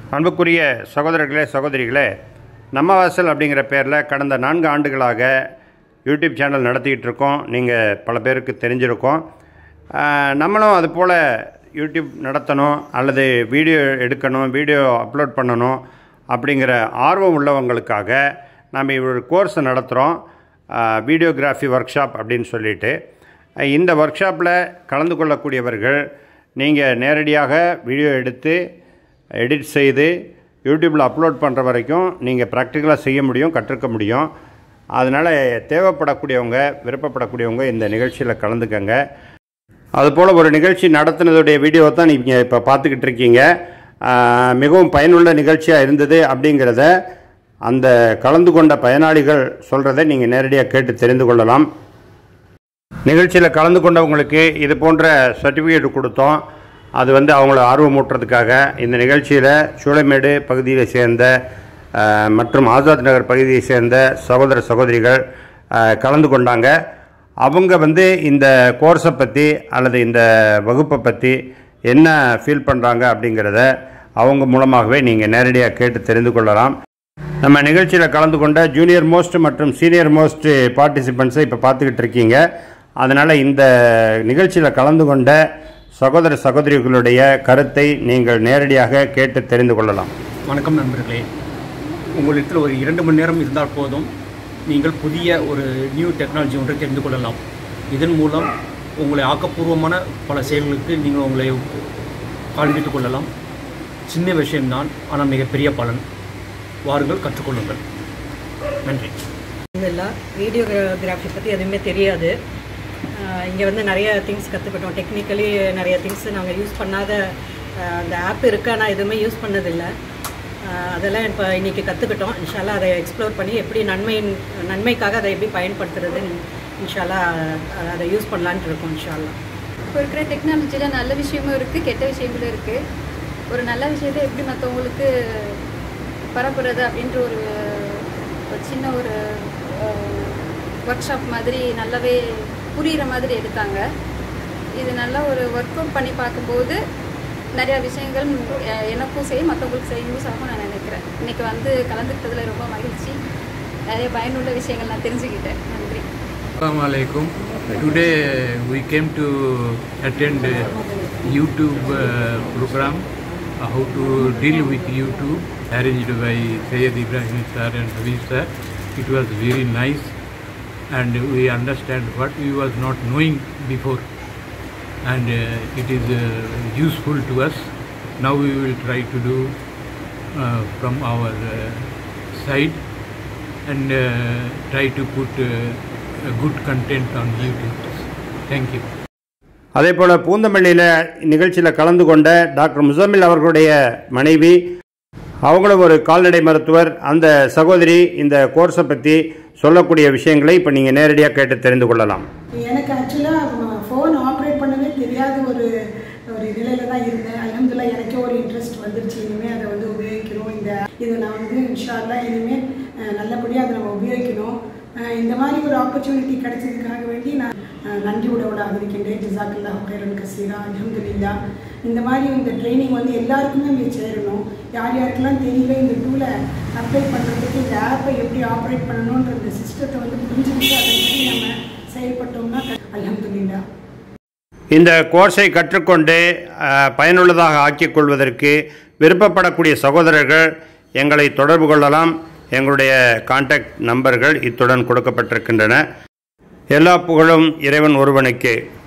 அன்புக்குரிய சகோதரர்களே சகோதரிகளே நம்ம வாசல் அப்படிங்கிற பேரில் கடந்த நான்கு ஆண்டுகளாக யூடியூப் சேனல் நடத்திக்கிட்டு இருக்கோம் நீங்கள் பல பேருக்கு தெரிஞ்சிருக்கோம் ஆஹ், நம்மளும் அது போல் யூடியூப் நடத்தணும் அல்லது வீடியோ எடுக்கணும் வீடியோ அப்லோட் பண்ணணும் அப்படிங்கிற ஆர்வம் உள்ளவங்களுக்காக நம்ம ஒரு கோர்ஸ் நடத்துகிறோம் வீடியோகிராஃபி ஒர்க் ஷாப் அப்படின்னு சொல்லிட்டு அஹ், இந்த ஒர்க் ஷாப்பில் கலந்து கொள்ளக்கூடியவர்கள் நீங்கள் நேரடியாக வீடியோ எடுத்து எடிட் செய்து யூடியூப்பில் அப்லோட் பண்ணுற வரைக்கும் நீங்கள் ப்ராக்டிக்கலாக செய்ய முடியும் கற்றுக்க முடியும் அதனால் தேவைப்படக்கூடியவங்க விருப்பப்படக்கூடியவங்க இந்த நிகழ்ச்சியில் கலந்துக்கங்க அதுபோல் ஒரு நிகழ்ச்சி நடத்தினதுடைய வீடியோவை தான் நீங்கள் இப்போ பார்த்துக்கிட்டு இருக்கீங்க ஆஹ், மிகவும் பயனுள்ள நிகழ்ச்சியாக இருந்தது அப்படிங்கிறத அந்த கலந்து கொண்ட பயனாளிகள் சொல்கிறத நீங்கள் நேரடியாக கேட்டு தெரிந்து கொள்ளலாம் நிகழ்ச்சியில் கலந்து கொண்டவங்களுக்கு இது போன்ற சர்டிஃபிகேட் கொடுத்தோம் அது வந்து அவங்கள ஆர்வமூட்டுறதுக்காக இந்த நிகழ்ச்சியில் சூளைமேடு பகுதியை சேர்ந்த அஹ், மற்றும் ஆசாத் நகர் பகுதியை சேர்ந்த சகோதர சகோதரிகள் அஹ், கலந்து கொண்டாங்க அவங்க வந்து இந்த கோர்ஸை பற்றி அல்லது இந்த வகுப்பை பற்றி என்ன ஃபீல் பண்ணுறாங்க அப்படிங்கிறத அவங்க மூலமாகவே நீங்கள் நேரடியாக கேட்டு தெரிந்து கொள்ளலாம் நம்ம நிகழ்ச்சியில் கலந்து கொண்ட ஜூனியர் மோஸ்ட் மற்றும் சீனியர் மோஸ்ட் பார்ட்டிசிபெண்ட்ஸை இப்போ பார்த்துக்கிட்டு இருக்கீங்க அதனால் இந்த நிகழ்ச்சியில் கலந்து கொண்ட சகோதர சகோதரிகளுடைய கருத்தை நீங்கள் நேரடியாக கேட்டு தெரிந்து கொள்ளலாம் வணக்கம் நண்பர்களே உங்களிடத்தில் ஒரு இரண்டு மணி நேரம் இருந்தால் போதும் நீங்கள் புதிய ஒரு நியூ டெக்னாலஜி ஒன்றை தெரிந்து கொள்ளலாம் இதன் மூலம் உங்களை ஆக்கப்பூர்வமான பல செயல்களுக்கு நீங்கள் உங்களை காண்பித்துக் கொள்ளலாம் சின்ன விஷயம்தான் ஆனால் மிகப்பெரிய பலன் வாருங்கள் கற்றுக்கொள்ளுங்கள் நன்றி இல்லை வீடியோகிராஃபி பற்றி எதுவுமே தெரியாது இங்கே வந்து நிறைய திங்ஸ் கற்றுக்கிட்டோம் டெக்னிக்கலி நிறைய திங்ஸ் நாங்கள் யூஸ் பண்ணாத அஹ், அந்த ஆப் இருக்கு ஆனால் எதுவுமே யூஸ் பண்ணதில்லை அஹ், அதெல்லாம் இப்போ இன்றைக்கி கற்றுக்கிட்டோம் இன்ஷால்லா அதை எக்ஸ்ப்ளோர் பண்ணி எப்படி நன்மையின் நன்மைக்காக அதை எப்படி பயன்படுத்துறது இன்ஷால்லா அஹ், அதை யூஸ் பண்ணலான்ட்டு இருக்கோம் இன்ஷால்லா இப்போ இருக்கிற டெக்னாலஜியில் நல்ல விஷயமும் இருக்குது கெட்ட விஷயங்களும் இருக்குது ஒரு நல்ல விஷயத்தை எப்படி மற்றவங்களுக்கு பரப்புறது அப்படின்ற ஒரு ஒரு சின்ன ஒரு ஒர்க் ஷாப் மாதிரி நல்லாவே புரிகிற மாதிரி எடுத்தாங்க இது நல்லா ஒரு ஒர்க் அவுட் பண்ணி பார்க்கும்போது நிறையா விஷயங்கள் அஹ், எனக்கும் சரி மற்றவங்களுக்கும் சரி யூஸ் ஆகும் நான் நினைக்கிறேன் இன்றைக்கி வந்து கலந்துக்கிட்டதில் ரொம்ப மகிழ்ச்சி நிறைய பயனுள்ள விஷயங்கள் நான் தெரிஞ்சுக்கிட்டேன் நன்றி Assalamu alaikum. Today we came to attend a YouTube uh, program uh, how to deal with YouTube arranged by Sayyid Ibrahim sir and Habib sir. It was very nice and we understand what we was not knowing before and uh, it is uh, useful to us. Now we will try to do uh, from our uh, side and uh, try to put uh, a good content on YouTube. Thank you. அதே போல் பூந்தமல்லியில் நிகழ்ச்சியில் கலந்து கொண்ட doctor Muzzammil அவர்களுடைய மனைவி அவங்களும் ஒரு கால்நடை மருத்துவர் அந்த சகோதரி இந்த கோர்ஸை பற்றி சொல்லக்கூடிய விஷயங்களை இப்போ நீங்கள் நேரடியாக கேட்டு தெரிந்து கொள்ளலாம் எனக்கு ஆக்சுவலாக ஃபோன் ஆப்ரேட் பண்ணவே தெரியாத ஒரு ஒரு நிலையில தான் இருந்தேன் அலமதுல்லா எனக்கே ஒரு இன்ட்ரெஸ்ட் வந்துருச்சு இனிமேல் அதை வந்து உபயோகிக்கணும் இந்த இது நான் வந்து இன்ஷால்லா இனிமேல் அஹ், நல்லபடியாக அதை நம்ம உபயோகிக்கணும் அஹ், இந்த மாதிரி ஒரு ஆப்பர்ச்சுனிட்டி கிடைச்சதுக்காக வேண்டி நான் அஹ், நன்றி உடவோட ஆதரிக்கின்றேன் ஜிசாக்குல்லா ஹைரன் கசீரா அலமதுல்லா இந்த மாதிரி இந்த ட்ரைனிங் வந்து எல்லாருக்குமே போய் சேரணும் யார் யாருக்கெல்லாம் தெரியல இந்த டூலை அப்ளை பண்ணுறதுக்கு இந்த ஆப்பை எப்படி ஆப்ரேட் பண்ணணுன்ற இந்த சிஸ்டத்தை வந்து புரிஞ்சுக்கிட்டு அதன்படி நம்ம செயல்பட்டோம்னா அலமதுல்லா இந்த கோர்ஸை கற்றுக்கொண்டு அஹ், பயனுள்ளதாக ஆக்கிக் கொள்வதற்கு விருப்பப்படக்கூடிய சகோதரர்கள் எங்களை தொடர்பு கொள்ளலாம் எங்களுடைய கான்டாக்ட் நம்பர்கள் இத்துடன் கொடுக்கப்பட்டிருக்கின்றன எல்லா புகழும் இறைவன் ஒருவனுக்கே